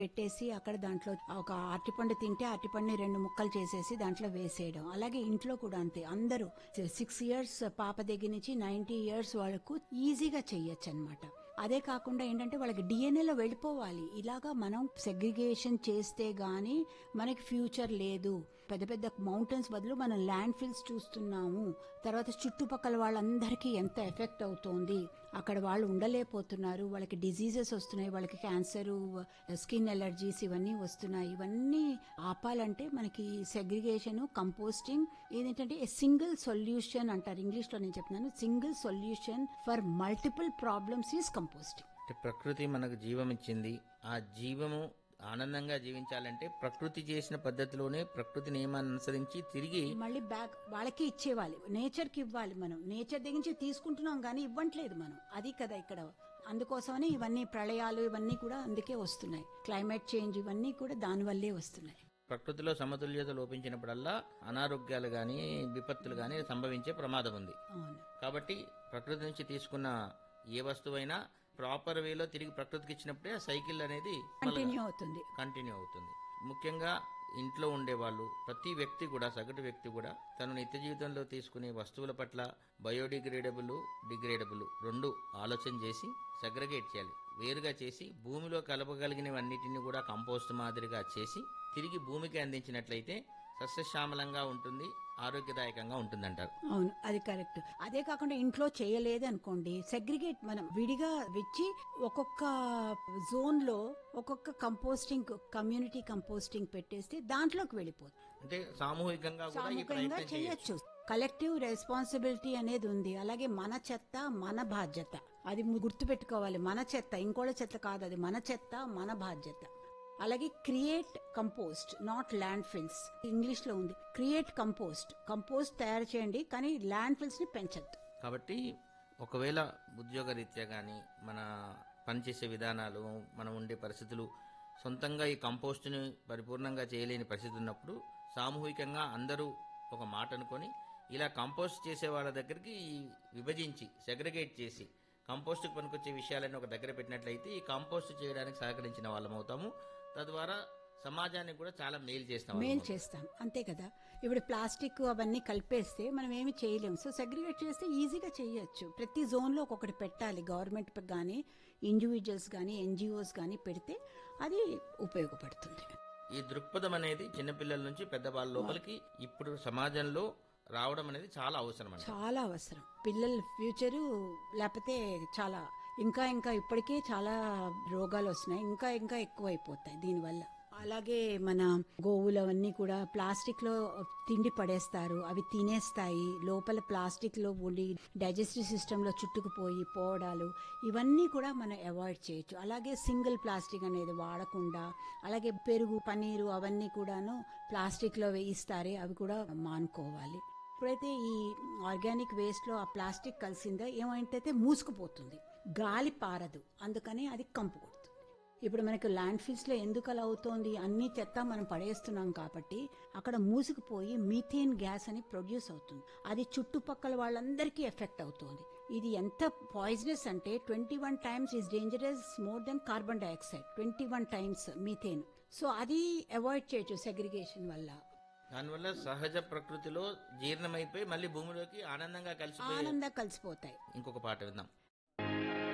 పెట్టేసి అక్కడ దాంట్లో ఒక అరటిపండు తింటే అరటిపండుని రెండు ముక్కలు చేసేసి దాంట్లో వేసేయడం అలాగే ఇంట్లో కూడా అంతే అందరూ సిక్స్ ఇయర్స్ పాప దగ్గర నుంచి నైన్టీ ఇయర్స్ వరకు ఈజీగా చెయ్యొచ్చు అనమాట అదే కాకుండా ఏంటంటే వాళ్ళకి డిఎన్ఏలో వెళ్ళిపోవాలి ఇలాగా మనం సెగ్రిగేషన్ చేస్తే గానీ మనకి ఫ్యూచర్ లేదు పెద్ద పెద్ద మౌంటైన్స్ బదులు మనం ల్యాండ్ ఫిల్స్ చూస్తున్నాము తర్వాత చుట్టుపక్కల వాళ్ళందరికీ ఎంత ఎఫెక్ట్ అవుతోంది అక్కడ వాళ్ళు ఉండలేకపోతున్నారు వాళ్ళకి డిజీజెస్ వస్తున్నాయి వాళ్ళకి క్యాన్సర్ స్కిన్ ఎలర్జీస్ ఇవన్నీ వస్తున్నాయి ఇవన్నీ ఆపాలంటే మనకి సెగ్రిగేషన్ కంపోస్టింగ్ ఏంటంటే సింగిల్ సొల్యూషన్ అంటారు ఇంగ్లీష్ లో నేను చెప్తున్నాను single solution for multiple problems is composting అంటే ప్రకృతి మనకు జీవం ఇచ్చింది ఆ జీవము ఆనందంగా జీవించాలంటే ప్రకృతి చేసిన పద్ధతిలోనే ప్రకృతి నియమాన్ని అనుసరించి తిరిగి మళ్ళీ బ్యాక్ వాళ్ళకి ఇచ్చేవాలి నేచర్ కి ఇవ్వాలి మనం నేచర్ దగ్గర నుంచి తీసుకుంటున్నాం కానీ ఇవ్వట్లేదు మనం అది కదా ఇక్కడ అందుకోసమని ఇవన్నీ ప్రళయాలు ఇవన్నీ కూడా అందుకే వస్తున్నాయి క్లైమేట్ చేంజ్ ఇవన్నీ కూడా దాని వల్లే వస్తున్నాయి ప్రకృతిలో సమతుల్యత లోపించినప్పుడల్లా అనారోగ్యాలు గాని విపత్తులు గాని సంభవించే ప్రమాదం ఉంది అవును కాబట్టి ప్రకృతి నుంచి తీసుకున్న ఏ వస్తువైనా ప్రాపర్ వేలో తిరిగి ప్రకృతికి ఇచ్చినప్పుడే ఆ సైకిల్ అనేది కంటిన్యూ అవుతుంది కంటిన్యూ అవుతుంది ముఖ్యంగా ఇంట్లో ఉండేవాళ్ళు ప్రతి వ్యక్తి కూడా సగటు వ్యక్తి కూడా తను నిత్య జీవితంలో తీసుకునే వస్తువుల పట్ల బయోడిగ్రేడబుల్ డిగ్రేడబుల్ రెండు ఆలోచన చేసి సెగ్రగేట్ చేయాలి వేరుగా చేసి భూమిలో కలపగలిగినవన్నిటిని కూడా కంపోస్ట్ మాదిరిగా చేసి తిరిగి భూమికి అందించినట్లయితే సస్యశ్యామలంగా ఉంటుంది ఆరోగ్యదాయకంగా ఉంటుందంటారు అవును అది కరెక్ట్ అదే కాకుండా ఇంట్లో చేయలేదు అనుకోండి సెగ్రిగేట్ మనం విడిగా వెచ్చి ఒక్కొక్క జోన్ లో ఒక్కొక్క కంపోస్టింగ్ కమ్యూనిటీ కంపోస్టింగ్ పెట్టేస్తే దాంట్లోకి వెళ్ళిపోతుంది అంటే సామూహికంగా కూడా ఈ సామూహికంగా ప్రయత్నం చేయొచ్చు చేయొచ్చు కలెక్టివ్ రెస్పాన్సిబిలిటీ అనేది ఉంది అలాగే మన చెత్త మన బాధ్యత అది గుర్తు పెట్టుకోవాలి మన చెత్త ఇంకోళ్ళ చెత్త కాదు అది మన చెత్త మన బాధ్యత అలాగే create compost not landfills English లో ఉంది క్రియేట్ కంపోస్ట్ కంపోస్ట్ తయారు చేయండి కానీ ల్యాండ్ ఫిల్స్ ని పెంచద్దు కాబట్టి ఒకవేళ ఉద్యోగ రీత్యా కానీ మన పనిచేసే విధానాలు మనం ఉండే పరిస్థితులు సొంతంగా ఈ కంపోస్ట్ని పరిపూర్ణంగా చేయలేని పరిస్థితి ఉన్నప్పుడు సామూహికంగా అందరూ ఒక మాట అనుకొని ఇలా కంపోస్ట్ చేసే వాళ్ళ దగ్గరికి ఈ విభజించి సెగ్రిగేట్ చేసి కంపోస్ట్కి పనికొచ్చే విషయాలను ఒక దగ్గర పెట్టినట్లయితే ఈ కంపోస్ట్ చేయడానికి సహకరించిన వాళ్ళం అవుతాము తద్వారా సమాజానికి కూడా చాలా మేలు చేస్తాం మేల్ చేస్తాం అంతే కదా ఇప్పుడు ప్లాస్టిక్ అవన్నీ కలిపేస్తే మనం ఏమి చేయలేము సో సెగ్రిగేట్ చేస్తే ఈజీగా చేయొచ్చు ప్రతి జోన్ లో ఒక్కొక్కటి పెట్టాలి గవర్నమెంట్ కానీ ఇండివిజువల్స్ కానీ ఎన్జిఓస్ కానీ పెడితే అది ఉపయోగపడుతుంది ఈ దృక్పథం అనేది చిన్నపిల్లల నుంచి పెద్దవాళ్ళ లోపలికి ఇప్పుడు సమాజంలో రావడం అనేది చాలా అవసరం అండి చాలా అవసరం పిల్లల ఫ్యూచరు లేకపోతే చాలా ఇంకా ఇంకా ఇప్పటికే చాలా రోగాలు వస్తున్నాయి ఇంకా ఇంకా ఎక్కువ అయిపోతాయి దీనివల్ల అలాగే మన గోవులు అవన్నీ కూడా ప్లాస్టిక్ లో తిండి పడేస్తారు అవి తినేస్తాయి లోపల ప్లాస్టిక్ లో ఉండి డైజెస్టివ్ సిస్టమ్ లో చుట్టుకుపోయి పోవడాలు ఇవన్నీ కూడా మనం అవాయిడ్ చేయొచ్చు అలాగే సింగిల్ ప్లాస్టిక్ అనేది వాడకుండా అలాగే పెరుగు పనీరు అవన్నీ కూడాను ప్లాస్టిక్ లో వేయిస్తారే అవి కూడా మానుకోవాలి ఎప్పుడైతే ఈ ఆర్గానిక్ వేస్ట్ లో ఆ ప్లాస్టిక్ కలిసిందో ఏమైతే మూసుకుపోతుంది గాలి పారదు అందుకని అది కంపు కొడుతుంది ఇప్పుడు మనకు ల్యాండ్ ఫిల్స్ లో ఎందుకు అలా అవుతోంది అన్ని చెత్త మనం పడేస్తున్నాం కాబట్టి అక్కడ మూసుకుపోయి మీథేన్ గ్యాస్ అని ప్రొడ్యూస్ అవుతుంది అది చుట్టుపక్కల వాళ్ళందరికీ ఎఫెక్ట్ అవుతుంది ఇది ఎంత పాయిజనస్ అంటే twenty one times is dangerous more than carbon dioxide twenty one times methane so అది అవాయిడ్ చేయొచ్చు సెగ్రిగేషన్ వల్ల దానివల్ల సహజ ప్రకృతిలో జీర్ణమైపోయి మళ్ళీ భూమిలోకి ఆనందంగా కలిసిపోయి ఆనందంగా కలిసిపోతాయి ఇంకొక పాట విందాం